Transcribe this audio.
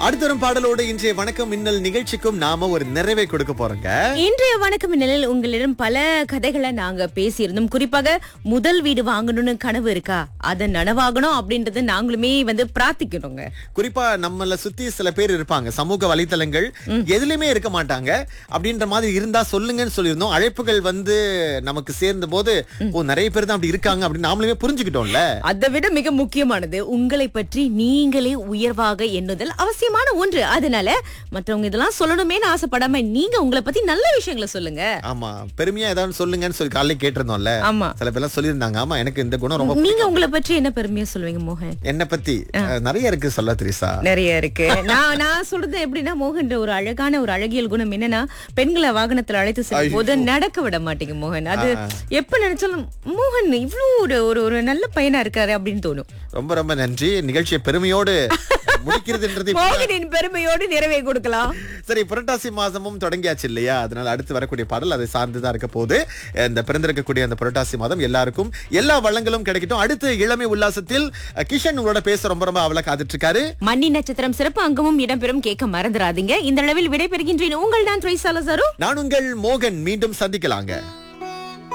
அடுத்த வரும் பாடலோடு இன்றைய வணக்கம் மின்னல் நிகழ்ச்சிக்கும் நாம ஒரு நிறைவை கொடுக்க போறோங்க இன்றைய வணக்கம் நிலையில் உங்களிடம் பல கதைகளை நாங்க பேசியிருந்தோம் குறிப்பாக முதல் வீடு வாங்கணும்னு கனவு இருக்கா அதை நனவாகணும் அப்படின்றத நாங்களுமே வந்து பிரார்த்திக்கணுங்க குறிப்பா நம்மள சுத்தி சில பேர் இருப்பாங்க சமூக வலைத்தளங்கள் எதுலயுமே இருக்க மாட்டாங்க அப்படின்ற மாதிரி இருந்தா சொல்லுங்கன்னு சொல்லியிருந்தோம் அழைப்புகள் வந்து நமக்கு சேர்ந்த போது ஓ நிறைய பேர் தான் அப்படி இருக்காங்க அப்படின்னு நாமளுமே புரிஞ்சுக்கிட்டோம்ல அதை விட மிக முக்கியமானது உங்களை பற்றி நீங்களே உயர்வாக எண்ணுதல் அவசியமான ஒன்று அதனால மற்றவங்க இதெல்லாம் சொல்லணுமேனு ஆசைப்படாம நீங்க உங்களை பத்தி நல்ல விஷயங்களை சொல்லுங்க ஆமா பெருமையா ஏதாவது சொல்லுங்கன்னு சொல்லி காலையில கேட்டிருந்தோம்ல ஆமா சில பேர்லாம் சொல்லியிருந்தாங்க ஆமா எனக்கு இந்த குணம் ரொம்ப நீங்க உங்களை பற்றி என்ன பெருமையா சொல்லுவீங்க மோகன் என்ன பத்தி அஹ், நிறைய இருக்கு சொல்ல திரிசா நிறைய இருக்கு நான் நான் சொல்றது எப்படின்னா மோகன் ஒரு அழகான ஒரு அழகியல் குணம் என்னன்னா பெண்களை வாகனத்துல அழைத்து செல்லும் போது நடக்க விட மாட்டீங்க மோகன் அது எப்ப நினைச்சாலும் மோகன் இவ்வளவு ஒரு ஒரு ஒரு நல்ல பையனா இருக்காரு அப்படின்னு தோணும் ரொம்ப ரொம்ப நன்றி நிகழ்ச்சியை பெருமையோடு முடிக்கிறதுன்றது இப்ப- மோகனின் பெருமையோடு நிறைவே கொடுக்கலாம் சரி புரட்டாசி மாதமும் தொடங்கியாச்சு இல்லையா அதனால அடுத்து வரக்கூடிய பாடல் அதை சார்ந்துதான் இருக்க போது இந்த பிறந்திருக்கக்கூடிய அந்த புரட்டாசி மாதம் எல்லாருக்கும் எல்லா வளங்களும் கிடைக்கட்டும் அடுத்து இளமை உல்லாசத்தில் அஹ், கிஷன் உங்களோட பேச ரொம்ப ரொம்ப அவளை காத்துட்டு இருக்காரு மன்னி நட்சத்திரம் சிறப்பு அங்கமும் இடம்பெறும் கேட்க மறந்துடாதீங்க இந்த அளவில் விடைபெறுகின்றேன் உங்கள் நான் த்ரைசாலசாரோ நான் உங்கள் மோகன் மீண்டும் சந்திக்கலாங்க